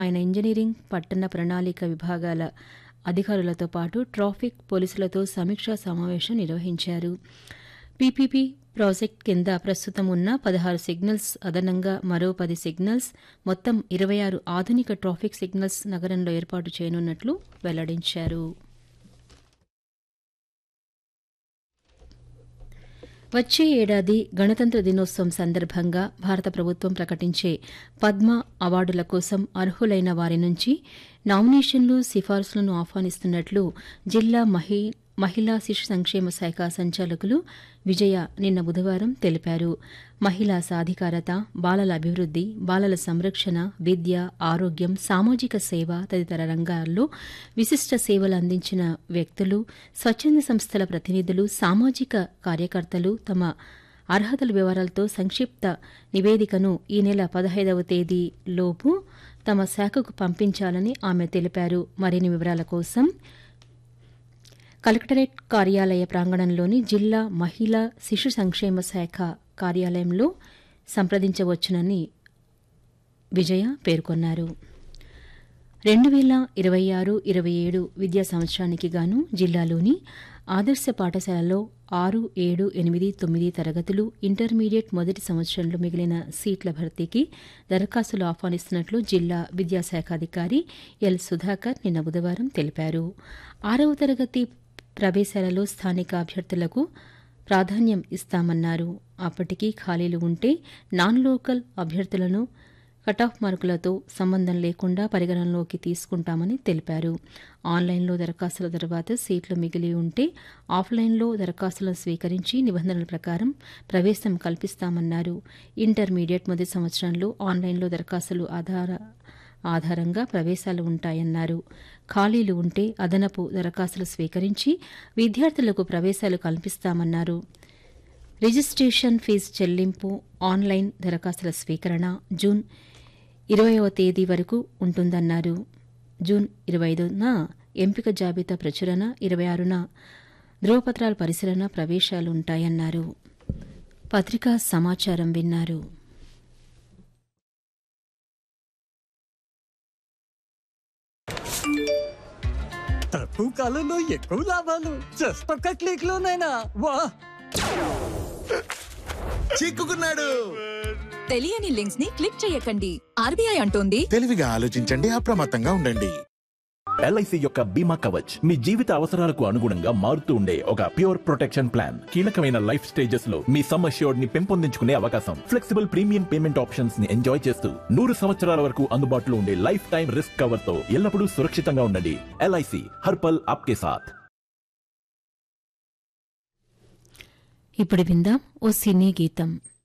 ఆయన ఇంజనీరింగ్ పట్టణ ప్రణాళిక విభాగాల అధికారులతో పాటు ట్రాఫిక్ పోలీసులతో సమీక్షా సమావేశం నిర్వహించారు పీపీపీ ప్రాజెక్ట్ కింద ప్రస్తుతం ఉన్న పదహారు సిగ్నల్స్ అదనంగా మరో పది సిగ్నల్స్ మొత్తం ఇరవై ఆరు ఆధునిక ట్రాఫిక్ సిగ్నల్స్ నగరంలో ఏర్పాటు చేయనున్నట్లు వెల్లడించారు వచ్చే ఏడాది గణతంత్ర దినోత్సవం సందర్భంగా భారత ప్రభుత్వం ప్రకటించే పద్మ అవార్డుల కోసం అర్హులైన వారి నుంచి నామినేషన్లు సిఫార్సులను ఆహ్వానిస్తున్నట్లు జిల్లా మహి మహిళా శిశు సంక్షేమ శాఖ సంచాలకులు విజయ నిన్న బుధవారం తెలిపారు మహిళా సాధికారత బాలల అభివృద్ది బాలల సంరక్షణ విద్య ఆరోగ్యం సామాజిక సేవ తదితర రంగాల్లో విశిష్ట సేవలు అందించిన వ్యక్తులు స్వచ్ఛంద సంస్థల ప్రతినిధులు సామాజిక కార్యకర్తలు తమ అర్హతల వివరాలతో సంక్షిప్త నివేదికను ఈ నెల పదహైదవ తేదీలోపు తమ శాఖకు పంపించాలని ఆమె తెలిపారు మరిన్ని వివరాల కోసం కలెక్టరేట్ కార్యాలయ ప్రాంగణంలోని జిల్లా మహిళా శిశు సంక్షేమ శాఖ కార్యాలయంలో సంప్రదించవచ్చునని విజయ పేర్కొన్నారు రెండు వేల ఇరవై ఆరు ఇరవై ఏడు విద్యా సంవత్సరానికి గాను జిల్లాలోని ఆదర్శ పాఠశాలలో ఆరు ఏడు ఎనిమిది తొమ్మిది తరగతులు ఇంటర్మీడియట్ మొదటి సంవత్సరంలో మిగిలిన సీట్ల భర్తీకి దరఖాస్తులు ఆహ్వానిస్తున్నట్లు జిల్లా విద్యాశాఖ అధికారి ఎల్ సుధాకర్ నిన్న బుధవారం తెలిపారు ఆరవ తరగతి ప్రవేశాలలో స్థానిక అభ్యర్థులకు ప్రాధాన్యం ఇస్తామన్నారు అప్పటికీ ఖాళీలు ఉంటే నాన్ లోకల్ అభ్యర్థులను కటాఫ్ మార్కులతో సంబంధం లేకుండా పరిగణనలోకి తీసుకుంటామని తెలిపారు ఆన్లైన్లో దరఖాస్తుల తర్వాత సీట్లు మిగిలి ఉంటే ఆఫ్లైన్లో దరఖాస్తులను స్వీకరించి నిబంధనల ప్రకారం ప్రవేశం కల్పిస్తామన్నారు ఇంటర్మీడియట్ మొదటి సంవత్సరంలో ఆన్లైన్లో దరఖాస్తులు ఆధార ఆధారంగా ప్రవేశాలు ఉంటాయన్నారు ఖాళీలు ఉంటే అదనపు దరఖాస్తులు స్వీకరించి విద్యార్థులకు ప్రవేశాలు కల్పిస్తామన్నారు రిజిస్ట్రేషన్ ఫీజు చెల్లింపు ఆన్లైన్ దరఖాస్తుల స్వీకరణ జూన్ ఇరవయవ తేదీ వరకు ఉంటుందన్నారు జూన్ ఇరవై ఐదున ఎంపిక జాబితా ప్రచురణ ఇరవై ఆరున ధ్రువపత్రాల పరిశీలన ప్రవేశాలుంటాయన్నారు పత్రికా సమాచారం విన్నారు తక్కువ కాలంలో ఎక్కువ లాభాలు జస్ట్ ఒక్క క్లిక్ లోనైనా వా చిక్కుకున్నాడు తెలియని లింక్స్ ని క్లిక్ చేయకండి ఆర్బీఐ అంటోంది తెలివిగా ఆలోచించండి అప్రమత్తంగా ఉండండి ఎల్ఐసి యొక్క బీమా కవచ్ మీ జీవిత అవసరాలకు అనుగుణంగా మారుతూ ఉండే ఒక ప్యూర్ ప్రొటెక్షన్ ప్లాన్ కీలకమైన లైఫ్ స్టేజెస్ లో మీ సమ్ అష్యూర్డ్ ని పెంపొందించుకునే అవకాశం ఫ్లెక్సిబుల్ ప్రీమియం పేమెంట్ ఆప్షన్స్ ని ఎంజాయ్ చేస్తూ నూరు సంవత్సరాల వరకు అందుబాటులో ఉండే లైఫ్ టైం రిస్క్ కవర్ తో ఎల్లప్పుడూ సురక్షితంగా ఉండండి ఎల్ఐసి హర్పల్ ఆప్కే సాథ్ ఇప్పుడు విందాం ఓ సినీ గీతం